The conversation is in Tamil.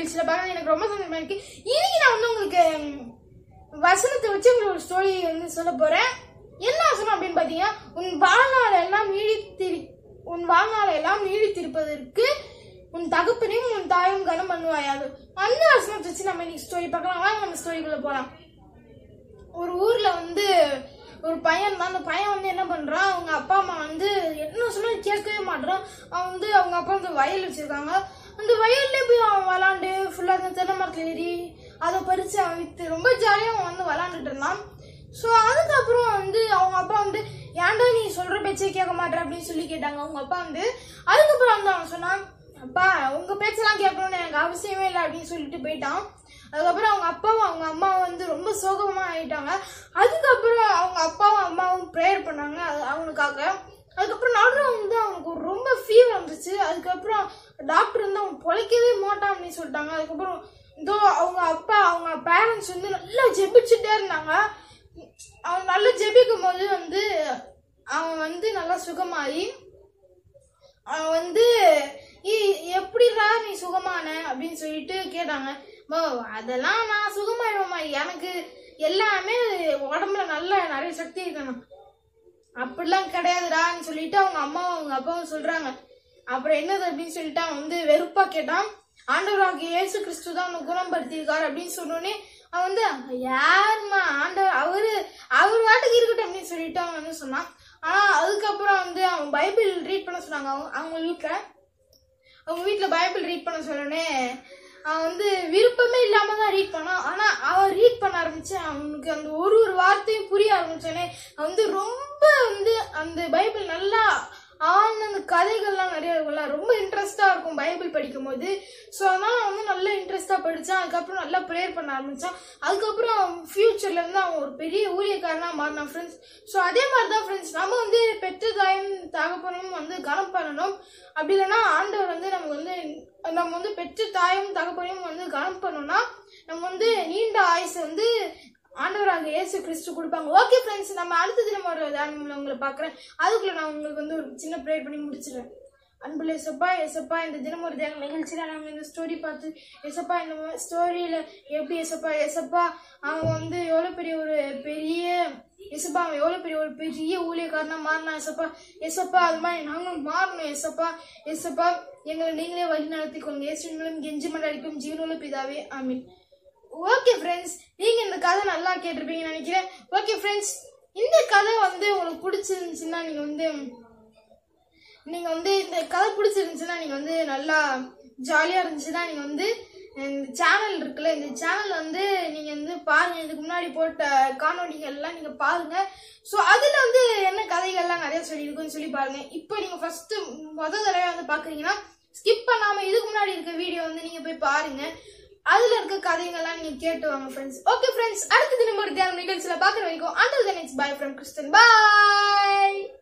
நிகழ்ச்சியில பார்க்க எனக்கு ரொம்ப சந்தோஷமா இருக்கு இன்னைக்கு நான் வந்து உங்களுக்கு ம், வசனத்தை வச்சு உங்களுக்கு ஒரு ஸ்டோரி வந்து சொல்ல போறேன் என்ன வசனம் அப்படின்னு பாத்தீங்கன்னா உன் வாழ்நாள் எல்லாம் நீடித்திரு உன் வாழ்நாள் எல்லாம் நீடித்திருப்பதற்கு உன் தகப்பனையும் உன் தாயும் கனம் பண்ணுவாயாது அந்த வசனத்தை வச்சு நம்ம இன்னைக்கு ஸ்டோரி பார்க்கலாம் வாங்க நம்ம ஸ்டோரிக்குள்ள போலாம் ஒரு ஊர்ல வந்து ஒரு பையன் தான் அந்த பையன் வந்து என்ன பண்றான் அவங்க அப்பா அம்மா வந்து என்ன சொன்னாலும் கேட்கவே மாட்டான் அவன் வந்து அவங்க அப்பா வந்து வயல் வச்சிருக்காங்க அந்த வயல்ல போய் அவன் விளாண்டு ஃபுல்லா அந்த தென்னை மரத்துல ஏறி அதை பறிச்சு அவன் வித்து ரொம்ப ஜாலியா அவன் வந்து விளாண்டுட்டு இருந்தான் ஸோ அதுக்கப்புறம் வந்து அவங்க அப்பா வந்து ஏன்டா நீ சொல்ற பேச்சே கேட்க மாட்டேற அப்படின்னு சொல்லி கேட்டாங்க அவங்க அப்பா வந்து அதுக்கப்புறம் வந்து அவன் சொன்னான் அப்பா உங்க பேச்செல்லாம் கேட்கணும்னு எனக்கு அவசியமே இல்லை அப்படின்னு சொல்லிட்டு போயிட்டான் அதுக்கப்புறம் அவங்க அப்பாவும் அவங்க அம்மாவும் வந்து ரொம்ப சோகமா ஆயிட்டாங்க அதுக்கப்புறம் அவங்க அப்பாவும் அம்மாவும் ப்ரேயர் பண்ணாங்க அது அவனுக்காக அதுக்கப்புறம் நடுவில் வந்து அவனுக்கு ஒரு ரொம்ப ஃபீவர் வந்துச்சு அதுக்கப்புறம் டாக்டர் வந்து அவன் பொழைக்கவே மாட்டான் அப்படின்னு சொல்லிட்டாங்க அதுக்கப்புறம் இதோ அவங்க அப்பா அவங்க பேரண்ட்ஸ் வந்து நல்லா ஜெபிச்சுட்டே இருந்தாங்க அவன் நல்லா ஜெபிக்கும் போது வந்து அவன் வந்து நல்லா சுகமாயி அவன் வந்து "இ- எப்படிடா நீ சுகமான அப்படின்னு சொல்லிட்டு கேட்டாங்க "மோ, அதெல்லாம் நான் சுகமாயிடுவேம்மா எனக்கு எல்லாமே உடம்புல நல்ல நிறைய சக்தி இருக்கணும் அப்படிலாம் கிடையாதுடான்னு சொல்லிட்டு அவங்க அம்மாவும் அவங்க அப்பாவும் சொல்றாங்க அப்புறம் என்னது அப்படின்னு சொல்லிட்டு அவன் வந்து வெறுப்பா கேட்டான் ஆண்டவராகிய இயேசு கிறிஸ்து தான் அவனை குணப்படுத்தியிருக்காரு அப்படின்னு சொன்னோடனே அவன் வந்து யாரும்மா ஆண்டவர் அவரு அவர் வாட்டுக்கு இருக்கட்டும் அப்படின்னு சொல்லிட்டு அவன் வந்து சொன்னான் ஆனா அதுக்கப்புறம் வந்து அவன் பைபிள் ரீட் பண்ண சொன்னாங்க அவங்க அவங்க வீட்டுல அவங்க வீட்டில் பைபிள் ரீட் பண்ண சொன்னோடனே அவன் வந்து விருப்பமே இல்லாம தான் ரீட் பண்ணான் ஆனா அவன் ரீட் பண்ண ஆரம்பிச்சு அவனுக்கு அந்த ஒரு ஒரு வார்த்தையும் புரிய ஆரம்பிச்சோடனே அவன் வந்து ரொம்ப வந்து அந்த பைபிள் நல்லா ஆன அந்த கதைகள்லாம் நிறைய இருக்கும்ல ரொம்ப இன்ட்ரெஸ்டா இருக்கும் பைபிள் படிக்கும் போது ஸோ அதனால அவன் வந்து நல்லா இன்ட்ரெஸ்டா படிச்சான் அதுக்கப்புறம் நல்லா ப்ரேயர் பண்ண ஆரம்பிச்சான் அதுக்கப்புறம் ஃபியூச்சர்ல இருந்து அவன் ஒரு பெரிய ஊழியக்காரனா மாறினான் ஃப்ரெண்ட்ஸ் ஸோ அதே மாதிரி தான் ஃப்ரெண்ட்ஸ் நம்ம வந்து பெற்ற தாயும் தகப்பனும் வந்து கனம் பண்ணணும் அப்படி இல்லைன்னா ஆண்டவர் வந்து நமக்கு வந்து நம்ம வந்து பெற்ற தாயும் தகப்பனையும் வந்து கனம் பண்ணோம்னா நம்ம வந்து நீண்ட ஆயுசு வந்து ஆண்டவராக இயேசு கிறிஸ்து கொடுப்பாங்க ஓகே ஃப்ரெண்ட்ஸ் நம்ம அடுத்த தினம் ஒரு தியானம்ல உங்களை பார்க்குறேன் அதுக்குள்ள நான் உங்களுக்கு வந்து ஒரு சின்ன ப்ரேயர் பண்ணி முடிச்சிடுறேன் அன்புல எசப்பா எசப்பா இந்த தினம் ஒரு தியான நிகழ்ச்சியில நாங்கள் இந்த ஸ்டோரி பார்த்து எசப்பா இந்த ஸ்டோரியில எப்படி எசப்பா எசப்பா அவன் வந்து எவ்வளோ பெரிய ஒரு பெரிய எசப்பா அவன் எவ்வளோ பெரிய ஒரு பெரிய ஊழியக்காரனா மாறினான் எசப்பா எசப்பா அது மாதிரி நாங்களும் மாறணும் எசப்பா எசப்பா எங்களை நீங்களே வழி நடத்தி கொண்டு இயேசுவின் கெஞ்சி மண்டடிக்கும் ஜீவனுள்ள பிதாவே ஆமீன் ஓகே ஃப்ரெண்ட்ஸ் நீங்க இந்த கதை நல்லா கேட்டிருப்பீங்கன்னு நினைக்கிறேன் ஓகே ஃப்ரெண்ட்ஸ் இந்த கதை வந்து உங்களுக்கு பிடிச்சிருந்துச்சுன்னா நீங்க வந்து நீங்க வந்து இந்த கதை பிடிச்சிருந்துச்சுன்னா நீங்க வந்து நல்லா ஜாலியா இருந்துச்சுன்னா நீங்க வந்து இந்த சேனல் இருக்குல்ல இந்த சேனல் வந்து நீங்க வந்து பாருங்க இதுக்கு முன்னாடி போட்ட காணொளிகள் எல்லாம் நீங்க பாருங்க ஸோ அதுல வந்து என்ன கதைகள்லாம் நிறைய சொல்லியிருக்குன்னு சொல்லி பாருங்க இப்போ நீங்க ஃபர்ஸ்ட் முத தடவை வந்து பாக்குறீங்கன்னா ஸ்கிப் பண்ணாம இதுக்கு முன்னாடி இருக்க வீடியோ வந்து நீங்க போய் பாருங்க அதுல இருக்க கதைகள்லாம் நீங்க கேட்டு வாங்க ஃப்ரெண்ட்ஸ் ஓகே ஃப்ரெண்ட்ஸ் அடுத்த தினம் ஒரு தியானம் நிகழ்ச்சியில பாக்குற வரைக்கும் under the next by from Kristen bye